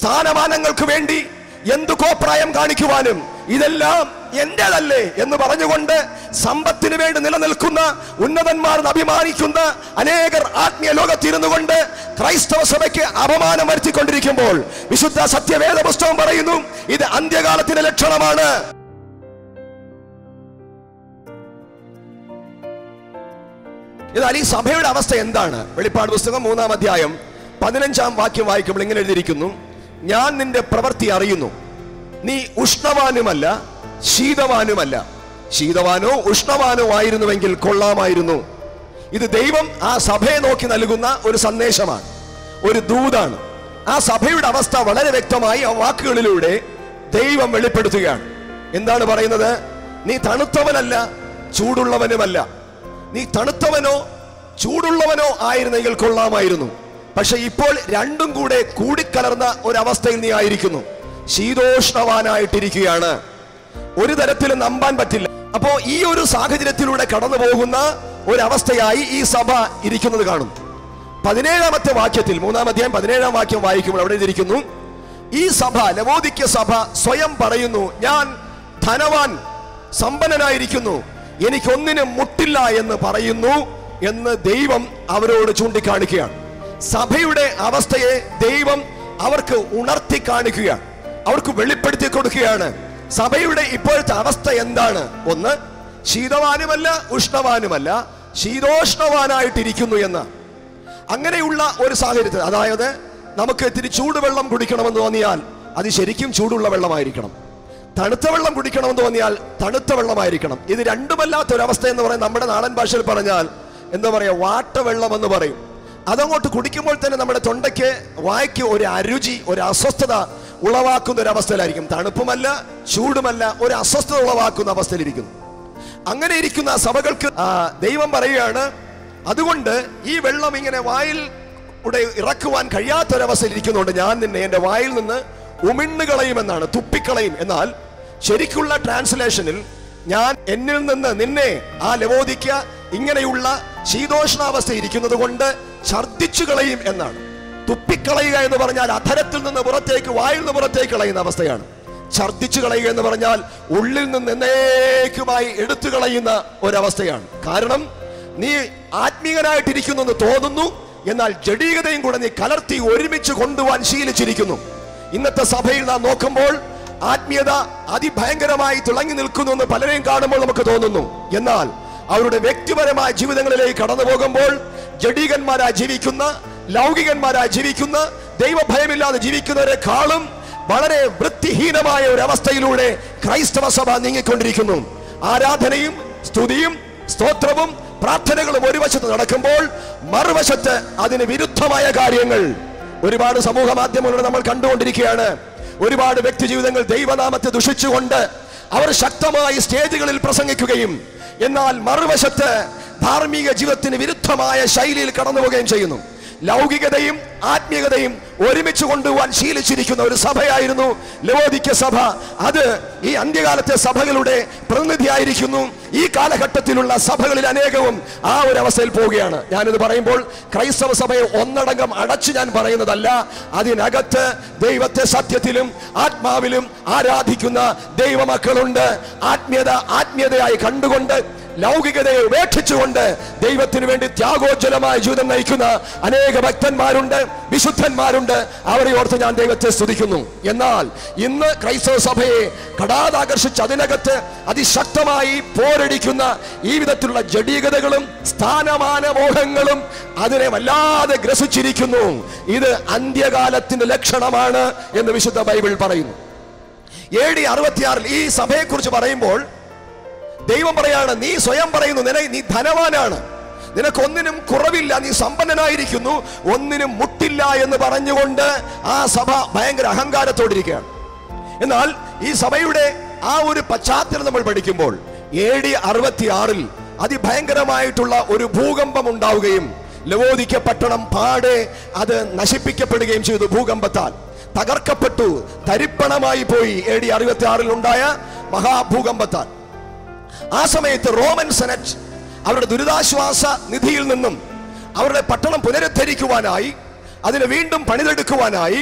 സ്ഥാനമാനങ്ങൾക്ക് വേണ്ടി എന്തു കോപ്രായം കാണിക്കുവാനും ഇതെല്ലാം എന്റേതല്ലേ എന്ന് പറഞ്ഞുകൊണ്ട് സമ്പത്തിന് വേണ്ടി നിലനിൽക്കുന്ന ഉന്നതന്മാർ എന്ന് അഭിമാനിക്കുന്ന അനേകർ ആത്മീയ ലോകത്തിരുന്നു കൊണ്ട് ക്രൈസ്തവ സഭയ്ക്ക് അപമാനം വരുത്തിക്കൊണ്ടിരിക്കുമ്പോൾ വിശുദ്ധ സത്യവേദ പുസ്തകം പറയുന്നു ഇത് അന്ത്യകാലത്തിന്റെ ലക്ഷണമാണ് എന്നാൽ ഈ സഭയുടെ അവസ്ഥ എന്താണ് വെളിപ്പാട് പുസ്തകം മൂന്നാം അധ്യായം പതിനഞ്ചാം വാക്യം വായിക്കുമ്പോൾ ഇങ്ങനെ എഴുതിയിരിക്കുന്നു ഞാൻ നിന്റെ പ്രവൃത്തി അറിയുന്നു നീ ഉഷ്ണവാനുമല്ല ശീതവാനുമല്ല ശീതവാനോ ഉഷ്ണവാനോ ആയിരുന്നുവെങ്കിൽ കൊള്ളാമായിരുന്നു ഇത് ദൈവം ആ സഭയെ നോക്കി നൽകുന്ന ഒരു സന്ദേശമാണ് ഒരു ദൂതാണ് ആ സഭയുടെ അവസ്ഥ വളരെ വ്യക്തമായി ആ വാക്കുകളിലൂടെ ദൈവം വെളിപ്പെടുത്തുകയാണ് എന്താണ് പറയുന്നത് നീ തണുത്തവനല്ല ചൂടുള്ളവനുമല്ല നീ തണുത്തവനോ ചൂടുള്ളവനോ ആയിരുന്നെങ്കിൽ കൊള്ളാമായിരുന്നു പക്ഷെ ഇപ്പോൾ രണ്ടും കൂടെ കൂടിക്കലർന്ന ഒരവസ്ഥയിൽ നീ ആയിരിക്കുന്നു ശീതോഷ്ണവാനായിട്ടിരിക്കുകയാണ് ഒരു തരത്തിലും നമ്പാൻ പറ്റില്ല അപ്പോ ഈ ഒരു സാഹചര്യത്തിലൂടെ കടന്നു പോകുന്ന ഒരവസ്ഥയായി ഈ സഭ ഇരിക്കുന്നത് കാണും പതിനേഴാമത്തെ വാക്യത്തിൽ മൂന്നാം അധ്യായം പതിനേഴാം വാക്യം വായിക്കുമ്പോൾ അവിടെ എഴുതിയിരിക്കുന്നു ഈ സഭ ലവോദിക്ക സഭ സ്വയം പറയുന്നു ഞാൻ ധനവാൻ സമ്പന്നനായിരിക്കുന്നു എനിക്കൊന്നിനും മുട്ടില്ല എന്ന് പറയുന്നു എന്ന് ദൈവം അവരോട് ചൂണ്ടിക്കാണിക്കുകയാണ് സഭയുടെ അവസ്ഥയെ ദൈവം അവർക്ക് ഉണർത്തി കാണിക്കുകയാണ് അവർക്ക് വെളിപ്പെടുത്തി കൊടുക്കുകയാണ് സഭയുടെ ഇപ്പോഴത്തെ അവസ്ഥ എന്താണ് ഒന്ന് ശീതവാനുമല്ല ഉഷ്ണവാനുമല്ല ശീതോഷ്ണവാനായിട്ടിരിക്കുന്നു എന്ന് അങ്ങനെയുള്ള ഒരു സാഹചര്യത്തിൽ അതായത് നമുക്ക് ഇത്തിരി ചൂടുവെള്ളം കുടിക്കണമെന്ന് തോന്നിയാൽ അത് ശരിക്കും ചൂടുള്ള വെള്ളമായിരിക്കണം തണുത്ത വെള്ളം കുടിക്കണമെന്ന് തോന്നിയാൽ തണുത്ത വെള്ളമായിരിക്കണം ഇത് രണ്ടുമല്ലാത്ത ഒരവസ്ഥ എന്ന് പറയുന്നത് നമ്മുടെ നാടൻ ഭാഷയിൽ പറഞ്ഞാൽ എന്താ പറയാ വാട്ടവെള്ളം എന്ന് പറയും അതങ്ങോട്ട് കുടിക്കുമ്പോൾ തന്നെ നമ്മുടെ തൊണ്ടയ്ക്ക് വായ്ക്ക് ഒരു അരുചി ഒരു അസ്വസ്ഥത ഉളവാക്കുന്ന ഒരു അവസ്ഥയിലായിരിക്കും തണുപ്പുമല്ല ചൂടുമല്ല ഒരു അസ്വസ്ഥത ഉളവാക്കുന്ന അവസ്ഥയിലിരിക്കുന്നു അങ്ങനെ ഇരിക്കുന്ന സഭകൾക്ക് ആ, ദൈവം പറയുകയാണ് അതുകൊണ്ട് ഈ വെള്ളം ഇങ്ങനെ വായിൽ ഇവിടെ ഇറക്കുവാൻ കഴിയാത്തൊരവസ്ഥയിൽ ഇരിക്കുന്നുണ്ട് ഞാൻ നിന്നെ എൻ്റെ വായിൽ നിന്ന് ഉമിണ്ണു കളയുമെന്നാണ് തുപ്പിക്കളയും എന്നാൽ ശരിക്കുള്ള ട്രാൻസ്ലേഷനിൽ ഞാൻ എന്നിൽ നിന്ന് നിന്നെ ആ ലവോദിക്ക ഇങ്ങനെയുള്ള ശീതോഷ്ണാവസ്ഥ ഇരിക്കുന്നത് കൊണ്ട് ഛർദിച്ചു കളയും എന്നാണ് തുപ്പിക്കളയുക എന്ന് പറഞ്ഞാൽ അധരത്തിൽ നിന്ന് പുറത്തേക്ക് വായിൽ നിന്ന് പുറത്തേക്ക് കളയുന്ന അവസ്ഥയാണ് ഛർദിച്ചു കളയുക എന്ന് പറഞ്ഞാൽ ഉള്ളിൽ നിന്ന് എന്നേക്കുമായി എടുത്തു കളയുന്ന ഒരവസ്ഥയാണ് കാരണം നീ ആത്മീയനായിട്ടിരിക്കുന്നു എന്ന് തോന്നുന്നു എന്നാൽ ജഡീകതയും കൂടെ നീ കലർത്തി ഒരുമിച്ച് കൊണ്ടുപോകാൻ ശീലിച്ചിരിക്കുന്നു ഇന്നത്തെ സഭയിൽ നാം നോക്കുമ്പോൾ ആത്മീയത അതിഭയങ്കരമായി തിളങ്ങി നിൽക്കുന്നു എന്ന് പലരെയും കാണുമ്പോൾ നമുക്ക് തോന്നുന്നു എന്നാൽ അവരുടെ വ്യക്തിപരമായ ജീവിതങ്ങളിലേക്ക് കടന്നു പോകുമ്പോൾ ജഡീകന്മാരായി ജീവിക്കുന്ന ലൗകികന്മാരായി ജീവിക്കുന്ന ദൈവഭയമില്ലാതെ ജീവിക്കുന്നവരെക്കാളും വളരെ വൃത്തിഹീനമായ ഒരു അവസ്ഥയിലൂടെ ക്രൈസ്തവ സഭ നീങ്ങിക്കൊണ്ടിരിക്കുന്നു ആരാധനയും സ്തുതിയും സ്തോത്രവും പ്രാർത്ഥനകളും ഒരു വശത്ത് നടക്കുമ്പോൾ മറുവശത്ത് അതിന് വിരുദ്ധമായ കാര്യങ്ങൾ ഒരുപാട് സമൂഹ മാധ്യമങ്ങളിലൂടെ നമ്മൾ കണ്ടുകൊണ്ടിരിക്കുകയാണ് ഒരുപാട് വ്യക്തി ജീവിതങ്ങൾ ദൈവനാമത്തെ ദുഷിച്ചുകൊണ്ട് അവർ ശക്തമായി സ്റ്റേജുകളിൽ പ്രസംഗിക്കുകയും എന്നാൽ മറുവശത്ത് ധാർമ്മിക ജീവിതത്തിന് വിരുദ്ധമായ ശൈലിയിൽ കടന്നു പോവുകയും ചെയ്യുന്നു ലൗകികതയും ആത്മീയതയും ഒരുമിച്ച് കൊണ്ടുപോകാൻ ശീലിച്ചിരിക്കുന്ന ഒരു സഭയായിരുന്നു ലവോദിക്ക സഭ അത് ഈ അന്ത്യകാലത്തെ സഭകളുടെ പ്രതിനിധിയായിരിക്കുന്നു ഈ കാലഘട്ടത്തിലുള്ള സഭകളിൽ അനേകവും ആ ഒരു അവസ്ഥയിൽ പോവുകയാണ് ഞാനിത് പറയുമ്പോൾ ക്രൈസ്തവ സഭയെ ഒന്നടങ്കം അടച്ചു ഞാൻ പറയുന്നതല്ല അതിനകത്ത് ദൈവത്തെ സത്യത്തിലും ആത്മാവിലും ആരാധിക്കുന്ന ദൈവമക്കളുണ്ട് ആത്മീയത ആത്മീയതയായി കണ്ടുകൊണ്ട് ലൗകികതയെ ഉപേക്ഷിച്ചുകൊണ്ട് ദൈവത്തിന് വേണ്ടി ത്യാഗോജ്വലമായ ജീവിതം നയിക്കുന്ന അനേക ഭക്തന്മാരുണ്ട് വിശുദ്ധന്മാരുണ്ട് അവരെ ഓർത്ത് ഞാൻ ദൈവത്തെ സ്തുതിക്കുന്നു എന്നാൽ ഇന്ന് ക്രൈസ്തവ സഭയെ കടാതാകർഷിച്ച് അതിനകത്ത് അതിശക്തമായി പോരടിക്കുന്ന ഈ വിധത്തിലുള്ള ജഡീകതകളും സ്ഥാനമാന മോഹങ്ങളും അതിനെ വല്ലാതെ ഗ്രസിച്ചിരിക്കുന്നു ഇത് അന്ത്യകാലത്തിന്റെ ലക്ഷണമാണ് എന്ന് വിശുദ്ധ ബൈബിൾ പറയുന്നു എ ഡി അറുപത്തിയാറിൽ ഈ സഭയെക്കുറിച്ച് പറയുമ്പോൾ ദൈവം പറയാണ് നീ സ്വയം പറയുന്നു നിന നീ ധനവാനാണ് നിനക്ക് ഒന്നിനും കുറവില്ല നീ സമ്പന്നനായിരിക്കുന്നു ഒന്നിനും മുട്ടില്ല എന്ന് പറഞ്ഞുകൊണ്ട് ആ സഭ ഭയങ്കര അഹങ്കാരത്തോടിരിക്കുകയാണ് എന്നാൽ ഈ സഭയുടെ ആ ഒരു പശ്ചാത്തലം നമ്മൾ പഠിക്കുമ്പോൾ എ ഡി അറുപത്തിയാറിൽ അതിഭയങ്കരമായിട്ടുള്ള ഒരു ഭൂകമ്പം ഉണ്ടാവുകയും ലവോദിക്ക പട്ടണം പാടെ അത് നശിപ്പിക്കപ്പെടുകയും ചെയ്തു ഭൂകമ്പത്താൽ തകർക്കപ്പെട്ടു തരിപ്പണമായി പോയി എ ഡി അറുപത്തി ആറിൽ ഉണ്ടായ മഹാഭൂകമ്പത്താൽ ആ സമയത്ത് റോമൻ സെനറ്റ് അവരുടെ ദുരിതാശ്വാസ നിധിയിൽ നിന്നും അവരുടെ പട്ടണം പുനരുദ്ധരിക്കുവാനായി അതിനെ വീണ്ടും പണിതെടുക്കുവാനായി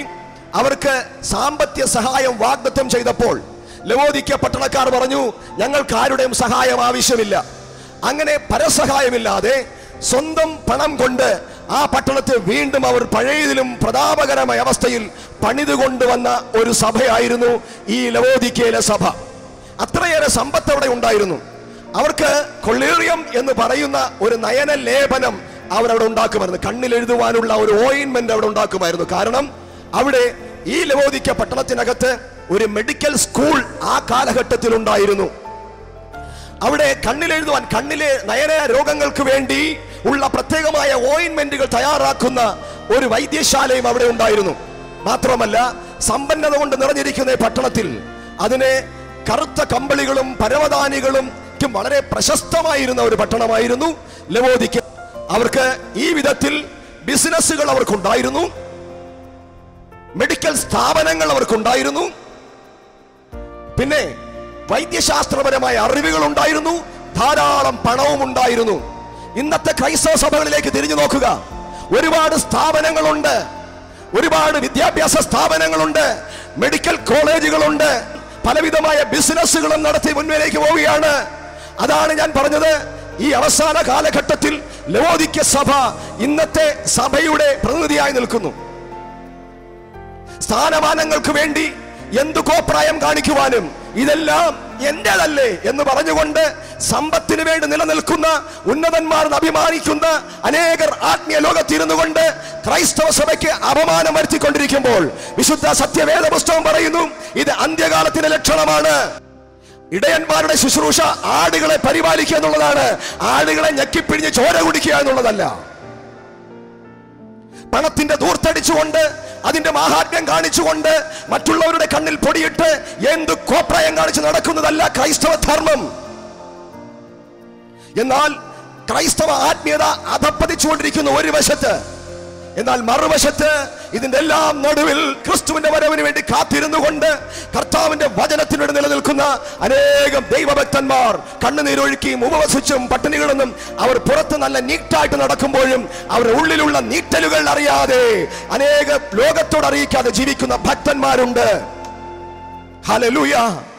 അവർക്ക് സാമ്പത്തിക സഹായം വാഗ്ദത്തം ചെയ്തപ്പോൾ ലവോദിക്ക പട്ടണക്കാർ പറഞ്ഞു ഞങ്ങൾക്ക് ആരുടെയും സഹായം ആവശ്യമില്ല അങ്ങനെ പരസഹായമില്ലാതെ സ്വന്തം പണം കൊണ്ട് ആ പട്ടണത്തെ വീണ്ടും അവർ പഴയതിലും പ്രതാപകരമായ അവസ്ഥയിൽ പണിതുകൊണ്ടുവന്ന ഒരു സഭയായിരുന്നു ഈ ലവോദിക്കയിലെ സഭ അത്രയേറെ സമ്പത്ത് അവിടെ ഉണ്ടായിരുന്നു അവർക്ക് കൊള്ളേറിയം എന്ന് പറയുന്ന ഒരു നയന ലേപനം അവരവിടെ ഉണ്ടാക്കുമായിരുന്നു കണ്ണിൽ എഴുതുവാനുള്ള ഒരു ഓയിൻമെന്റ് അവിടെ ഉണ്ടാക്കുമായിരുന്നു കാരണം അവിടെ ഈ ലവോദിക്ക പട്ടണത്തിനകത്ത് ഒരു മെഡിക്കൽ സ്കൂൾ ആ കാലഘട്ടത്തിൽ ഉണ്ടായിരുന്നു അവിടെ കണ്ണിലെഴുതുവാൻ കണ്ണിലെ നയന രോഗങ്ങൾക്ക് വേണ്ടി ഉള്ള പ്രത്യേകമായ ഓയിൻമെന്റുകൾ തയ്യാറാക്കുന്ന ഒരു വൈദ്യശാലയും അവിടെ ഉണ്ടായിരുന്നു മാത്രമല്ല സമ്പന്നത കൊണ്ട് നിറഞ്ഞിരിക്കുന്ന ഈ പട്ടണത്തിൽ അതിനെ കറുത്ത കമ്പിളികളും പരവതാനികളും ക്കും വളരെ പ്രശസ്തമായിരുന്ന ഒരു പട്ടണമായിരുന്നു ലവോദിക്ക അവർക്ക് ഈ വിധത്തിൽ ബിസിനസ്സുകൾ അവർക്കുണ്ടായിരുന്നു മെഡിക്കൽ സ്ഥാപനങ്ങൾ അവർക്കുണ്ടായിരുന്നു പിന്നെ വൈദ്യശാസ്ത്രപരമായ അറിവുകൾ ഉണ്ടായിരുന്നു ധാരാളം പണവും ഉണ്ടായിരുന്നു ഇന്നത്തെ ക്രൈസ്തവ സഭകളിലേക്ക് തിരിഞ്ഞു നോക്കുക ഒരുപാട് സ്ഥാപനങ്ങളുണ്ട് ഒരുപാട് വിദ്യാഭ്യാസ സ്ഥാപനങ്ങളുണ്ട് മെഡിക്കൽ കോളേജുകളുണ്ട് പലവിധമായ ബിസിനസ്സുകളും നടത്തി മുന്നിലേക്ക് പോവുകയാണ് അതാണ് ഞാൻ പറഞ്ഞത് ഈ അവസാന കാലഘട്ടത്തിൽ ലവോദിക്ക സഭ ഇന്നത്തെ സഭയുടെ പ്രതിനിധിയായി നിൽക്കുന്നു സ്ഥാനമാനങ്ങൾക്ക് വേണ്ടി എന്തു കോപ്രായം കാണിക്കുവാനും ഇതെല്ലാം എന്റേതല്ലേ എന്ന് പറഞ്ഞുകൊണ്ട് സമ്പത്തിന് വേണ്ടി നിലനിൽക്കുന്ന ഉന്നതന്മാർ അഭിമാനിക്കുന്ന അനേകർ ആത്മീയ ലോകത്തിരുന്നു കൊണ്ട് ക്രൈസ്തവ സഭയ്ക്ക് അപമാനം വരുത്തിക്കൊണ്ടിരിക്കുമ്പോൾ വിശുദ്ധ സത്യവേദ പുസ്തകം പറയുന്നു ഇത് അന്ത്യകാലത്തിന്റെ ലക്ഷണമാണ് ഇടയന്മാരുടെ ശുശ്രൂഷ ആടുകളെ പരിപാലിക്കുക എന്നുള്ളതാണ് ആടുകളെ ഞെക്കിപ്പിഴിഞ്ഞ് ചോര കുടിക്കുക എന്നുള്ളതല്ല പണത്തിന്റെ ദൂർത്തടിച്ചുകൊണ്ട് അതിന്റെ മാഹാത്മ്യം കാണിച്ചുകൊണ്ട് മറ്റുള്ളവരുടെ കണ്ണിൽ പൊടിയിട്ട് എന്ത് കോപ്രായം കാണിച്ച് നടക്കുന്നതല്ല ക്രൈസ്തവ ധർമ്മം എന്നാൽ ക്രൈസ്തവ ആത്മീയത അധപ്പതിച്ചുകൊണ്ടിരിക്കുന്ന ഒരു വശത്ത് എന്നാൽ മറുവശത്ത് ഇതിന്റെ എല്ലാം നടുവിൽ ക്രിസ്തുവിന്റെ വരവിന് വേണ്ടി കാത്തിരുന്നു കൊണ്ട് കർത്താവിന്റെ വചനത്തിനോട് നിലനിൽക്കുന്ന അനേകം ദൈവഭക്തന്മാർ കണ്ണുനീരൊഴുക്കിയും ഉപവസിച്ചും പട്ടിണി കിടന്നും അവർ പുറത്ത് നല്ല നീറ്റായിട്ട് നടക്കുമ്പോഴും അവരുടെ ഉള്ളിലുള്ള നീറ്റലുകൾ അറിയാതെ അനേക ലോകത്തോട് അറിയിക്കാതെ ജീവിക്കുന്ന ഭക്തന്മാരുണ്ട് ഹലലൂയ